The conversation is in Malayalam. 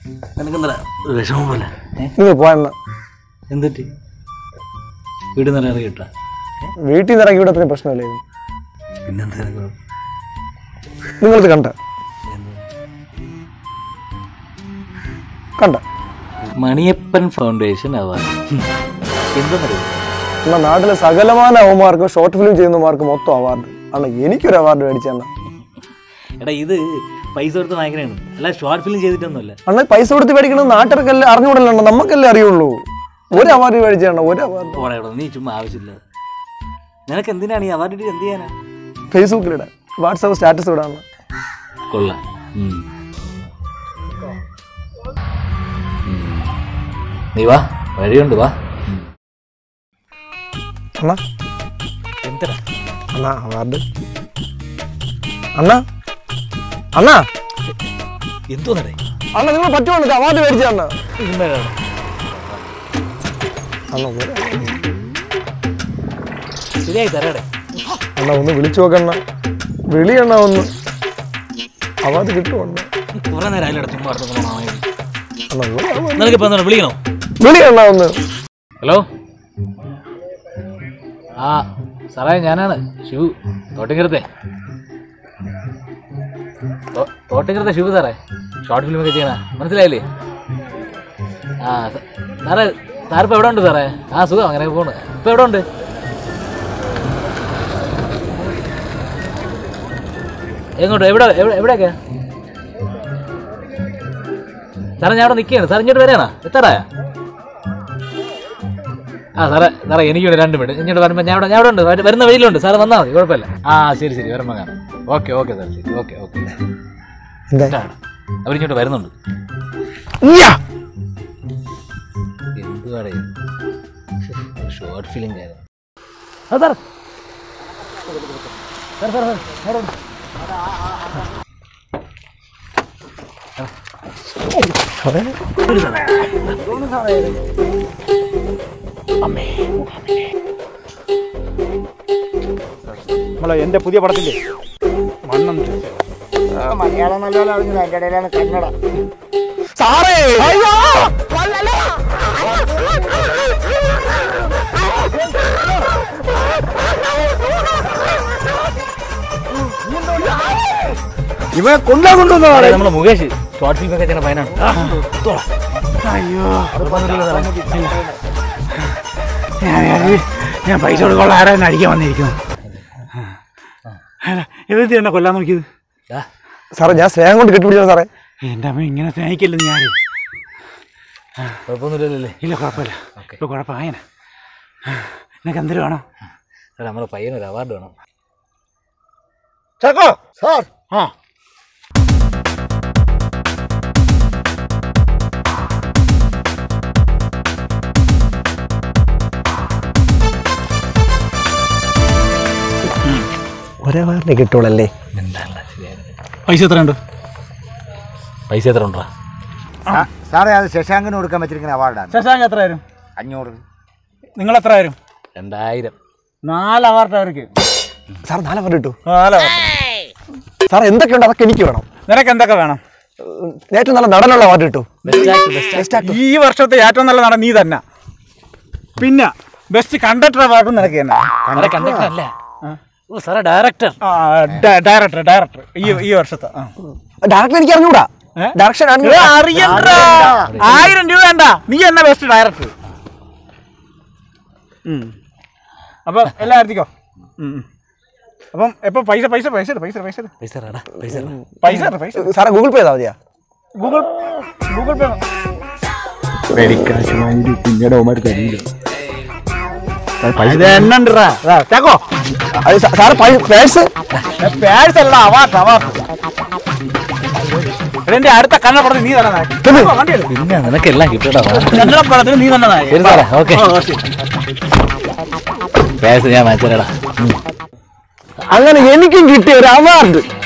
നിനക്കെന്താ വിഷമം പോലെ ഏ നിങ്ങൾ പോയെന്ന എന്തിട്ട് വീട് നിന്ന് ഇറങ്ങി കിട്ടാ വീട്ടിൽ നിന്ന് ഇറങ്ങി വിടത്തിന് പ്രശ്നമില്ലായിരുന്നു പിന്നെന്താ നിനക്ക് നിങ്ങളിത് കണ്ട കണ്ട മണിയപ്പൻ ഫൗണ്ടേഷൻ അവാർഡ് എന്തെന്നറിയോ എന്നാ നാട്ടിലെ സകലമാന അവന്മാർക്കും ഷോർട്ട് ഫിലിം ചെയ്യുന്നമാർക്കും മൊത്തം അവാർഡ് അണ്ണ എനിക്കൊരു അവാർഡ് മേടിച്ചെണ്ണ എടാ ഇത് പൈസ കൊടുത്ത് വാങ്ങിക്കണാണ് അല്ല ഷോർട്ട് ഫിലിം ചെയ്തിട്ടൊന്നുമല്ല അണ്ണ പൈസ കൊടുത്ത് മേടിക്കണത് നാട്ടുകാർക്കല്ലേ അറിഞ്ഞൂടല്ലോ അണ്ണാ. നമുക്കല്ലേ അറിയുള്ളൂ ഒരു അവാർഡ് മേടിച്ചെണ്ണ ഒരു അവാർഡ് പോടാ ഇവിടെ നീ ചുമ്മാ ആവശ്യമില്ല നിനക്ക് എന്തിനാണ് ഈ അവാർഡ് എന്ത് ചെയ്യാനാ ഫേസ്ബുക്കിലിടാൻ വാട്സാപ്പ് സ്റ്റാറ്റസ് ഇടാൻ കൊള്ളാം ഉം. ഉം. നീ വാ വഴിയുണ്ട് വാ ഉം. അണ്ണാ എന്തടാ അണ്ണാ അവാർഡ് അണ്ണാ അണ്ണാ എന്തോന്നടേ അണ്ണ നിങ്ങൾ പറ്റുവാണ് അവാർഡ് മേടിച്ച അണ്ണ അണ്ണ ഒരു- ശരിയായി തരാടേ അണ്ണ ഒന്ന് വിളിച്ചു നോക്കണ്ണ വിളി അണ്ണ ഒന്ന് അവാർഡ് കിട്ടുമണ്ണ കുറെ നേരം അതിലൂടെ ചുമ്മാ നടന്നു പോകണം അണ്ണ ഒരു award. നിനക്കിപ്പോ എന്താണ് വിളിക്കണോ വിളി അണ്ണ ഒന്ന് ഹലോ ആ സാറേ ഞാനാണ് ശിവു തോട്ടിങ്കരത്തെ തോ- തോട്ടിങ്കരത്തെ ശിവു സാറേ ഷോർട്ട് ഫിലിം ഒക്കെ ചെയ്യണ മനസ്സിലായില്ലേ ആ സ- സാറേ സാറിപ്പോ എവിടെ ഉണ്ട് സാറേ ആ സുഖം അങ്ങനെ പോണ് ഇപ്പൊ എവിടെ ഉണ്ട് എങ്ങോട്ട് എവിടെ എവിടെ എവിടെയൊക്കെ സാറേ ഞാൻ അവിടെ നിൽക്കുകയാണ് സാർ ഇങ്ങോട്ട് വരാനാ എത്താറായാ ആ സാറേ സാറേ എനിക്കുണ്ട് രണ്ട് മിനിറ്റ് ഇങ്ങോട്ട് വരുമ്പോൾ ഞാൻ ഇവിടെ ഞാൻ ഇവിടെ ഉണ്ട് വരു- വരുന്ന വഴിയിലുണ്ട് സാറ് വന്നാൽ മതി കുഴപ്പമില്ല ആ ശരി ശരി വരുമ്പോൾ കാണാം ഓക്കെ ഓക്കെ സാർ ശരി ഓക്കെ ഓക്കെ എന്താ അവരിങ്ങോട്ട് വരുന്നുണ്ട് ഇയ്യാ. എന്തുവാടേ ഷോർട്ട് ഫിലിം ആയിരുന്നു ആ സാർ സാർ സാർ സാർ അവിടെ ഉണ്ട്. നമ്മളെ എന്റെ പുതിയ പടത്തില്ലേ മണ്ണം മലയാളം നല്ലപോലെ അറിഞ്ഞില്ല അതിന്റെ ഇടയിലാണ് കന്നഡ സാറേ അയ്യോ ഇവനെ കൊല്ലാൻ കൊണ്ടുവന്നോ അതെ, നമ്മുടെ മുകേഷ് ഷോർട്ട് ഫിലിം ഒക്കെ ചെയ്യുന്ന പയ്യനാണ് അയ്യോ ഞാൻ വിചാരിച്ചു ഞാൻ പൈസ കൊടുക്കാനുള്ള ആരാ എന്നെ അടിക്കാൻ വന്നിരിക്കുന്നു എഴുതി എന്നെ കൊല്ലാൻ നോക്കിയത് ദാ, സാറേ ഞാൻ സ്നേഹം കൊണ്ട് കെട്ടിപ്പിടിച്ചത് സാറേ എൻ്റെ അമ്മ ഇങ്ങനെ സ്നേഹിക്കില്ലെന്ന് ഞാൻ കുഴപ്പമൊന്നുമില്ലല്ലേ ഇല്ല കുഴപ്പമില്ല ഓക്കെ ഇപ്പൊ കുഴപ്പമായന നിനക്ക് എന്തൊരു വേണം സാർ നമ്മുടെ പയ്യനൊരു അവാർഡ് വേണം ചക്കോ സാർ ആ ഒരു അവാർഡ് കിട്ടുള്ളല്ലേ എന്താണല്ലോ ശരിയായിരുന്നു പൈസ എത്രയുണ്ട് പൈസ എത്ര ഉണ്ടാ സാറേ അത് ശശാങ്കന് കൊടുക്കാൻ പറ്റിയിരിക്കുന്ന അവാർഡാണ് ശശാങ്ക് എത്ര വരും അഞ്ഞൂറ് നിങ്ങൾ എത്ര വരും രണ്ടായിരം നാല് അവാർഡ് അവർക്ക് സാർ നാല് അവാർഡ് കിട്ടു നാല് award. സാർ എന്തൊക്കെയുണ്ട് അതൊക്കെ എനിക്ക് വേണം നിനക്ക് എന്തൊക്കെ വേണം ഉം, ഏറ്റവും നല്ല നടനുള്ള അവാർഡ് കിട്ടു ബെസ്റ്റ് ആക്ടർ ബെസ്റ്റ് ആക്ടർ ഈ വർഷത്തെ ഏറ്റവും നല്ല നടൻ നീ തന്നെ പിന്നെ ബെസ്റ്റ് കണ്ടക്ടർ അവാർഡും നിനക്ക് തന്നെ സാറേ കണ്ടക്ടർ അല്ല ഓ സാറേ ഡയറക്ടർ ഡയറക്ടർ ഡയറക്ടർ ഈ ഈ വർഷത്തെ ആ. ഡയറക്ടർ എനിക്ക് അറിഞ്ഞൂടാ ഏ? ഡയറക്ഷൻ ഏ, അറിയണ്ടാ. ആയിരം രൂപ വേണ്ട നീ എന്നെ ബെസ്റ്റ് ഡയറക്ടർ അപ്പൊ എല്ലാം എത്തിക്കോ ഉം, ഉം. അപ്പം എപ്പോ പൈസ പൈസ പൈസ ഇട്, പൈസ ഇട്, പൈസ ഇട്. പൈസ തരാടാ പൈസ തരാ പൈസ ഇട്, പൈസ ഇട്. സാറേ ഗൂഗിൾ പേ ചെയ്താൽ മതിയാ ഗൂഗിൾ ഗൂഗിൾ പേ ഇത് എണ്ണണ്ടാ ചാക്കോ അത് സാ- സാറ് പേഴ്സ് പേഴ്സ് അല്ല അവാർഡ് അവാർഡ് എന്റെ അടുത്ത കണ്ണ പടത്തിൽ നീ തന്നെ നായകൻ. ചാക്കോ, വണ്ടി എടുക്ക്. പിന്നെ നിനക്കെല്ലാം കിട്ടടാ കന്നഡ പടത്തിൽ നീ തന്നെ നായകൻ. ശരി സാറേ ഓക്കെ ഓ, ശരി. പൈസ ഞാൻ വാങ്ങിച്ചു തരാടാ അങ്ങനെ എനിക്കും കിട്ടിയ ഒരു അവാർഡ്